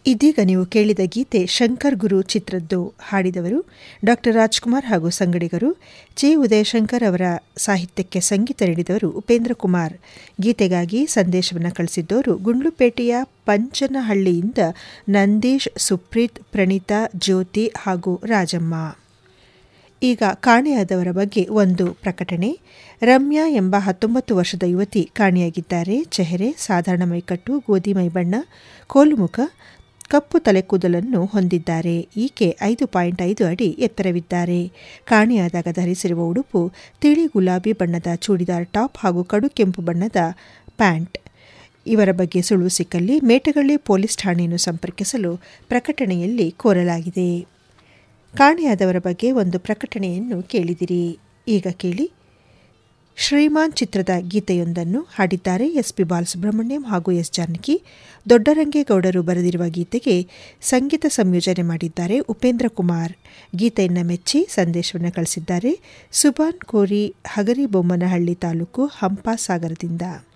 ಇದೀಗ ನೀವು ಕೇಳಿದ ಗೀತೆ ಶಂಕರ್ ಗುರು ಚಿತ್ರದ್ದು ಹಾಡಿದವರು ಡಾಕ್ಟರ್ ರಾಜ್ಕುಮಾರ್ ಹಾಗೂ ಸಂಗಡಿಗರು ಜೆ ಉದಯಶಂಕರ್ ಅವರ ಸಾಹಿತ್ಯಕ್ಕೆ ಸಂಗೀತ ನೀಡಿದವರು ಉಪೇಂದ್ರ ಕುಮಾರ್ ಗೀತೆಗಾಗಿ ಸಂದೇಶವನ್ನು ಕಳಿಸಿದ್ದವರು ಗುಂಡ್ಲುಪೇಟೆಯ ಪಂಚನಹಳ್ಳಿಯಿಂದ ನಂದೀಶ್ ಸುಪ್ರೀತ್ ಪ್ರಣೀತಾ ಜ್ಯೋತಿ ಹಾಗೂ ರಾಜಮ್ಮ ಈಗ ಕಾಣೆಯಾದವರ ಬಗ್ಗೆ ಒಂದು ಪ್ರಕಟಣೆ ರಮ್ಯಾ ಎಂಬ ಹತ್ತೊಂಬತ್ತು ವರ್ಷದ ಯುವತಿ ಕಾಣೆಯಾಗಿದ್ದಾರೆ ಚೆಹರೆ ಸಾಧಾರಣ ಮೈಕಟ್ಟು ಗೋಧಿ ಮೈಬಣ್ಣ ಕೋಲುಮುಖ ಕಪ್ಪು ತಲೆಕೂದಲನ್ನು ಹೊಂದಿದ್ದಾರೆ ಈಕೆ ಐದು ಪಾಯಿಂಟ್ ಐದು ಅಡಿ ಎತ್ತರವಿದ್ದಾರೆ ಕಾಣೆಯಾದಾಗ ಧರಿಸಿರುವ ಉಡುಪು ತಿಳಿ ಗುಲಾಬಿ ಬಣ್ಣದ ಚೂಡಿದಾರ್ ಟಾಪ್ ಹಾಗೂ ಕಡು ಕೆಂಪು ಬಣ್ಣದ ಪ್ಯಾಂಟ್ ಇವರ ಬಗ್ಗೆ ಸುಳುವು ಸಿಕ್ಕಲ್ಲಿ ಮೇಟಗಳ್ಳಿ ಪೊಲೀಸ್ ಠಾಣೆಯನ್ನು ಸಂಪರ್ಕಿಸಲು ಪ್ರಕಟಣೆಯಲ್ಲಿ ಕೋರಲಾಗಿದೆ ಕಾಣೆಯಾದವರ ಬಗ್ಗೆ ಒಂದು ಪ್ರಕಟಣೆಯನ್ನು ಕೇಳಿದಿರಿ ಈಗ ಕೇಳಿ ಶ್ರೀಮಾನ್ ಚಿತ್ರದ ಗೀತೆಯೊಂದನ್ನು ಹಾಡಿದ್ದಾರೆ ಎಸ್ ಪಿ ಬಾಲಸುಬ್ರಹ್ಮಣ್ಯಂ ಹಾಗೂ ಎಸ್ ಜಾನಕಿ ದೊಡ್ಡರಂಗೇಗೌಡರು ಬರೆದಿರುವ ಗೀತೆಗೆ ಸಂಗೀತ ಸಂಯೋಜನೆ ಮಾಡಿದ್ದಾರೆ ಉಪೇಂದ್ರ ಕುಮಾರ್ ಗೀತೆಯನ್ನು ಮೆಚ್ಚಿ ಸಂದೇಶವನ್ನು ಕಳಿಸಿದ್ದಾರೆ ಸುಬಾನ್ ಕೋರಿ ಹಗರಿಬೊಮ್ಮನಹಳ್ಳಿ ತಾಲೂಕು ಹಂಪಾಸಾಗರದಿಂದ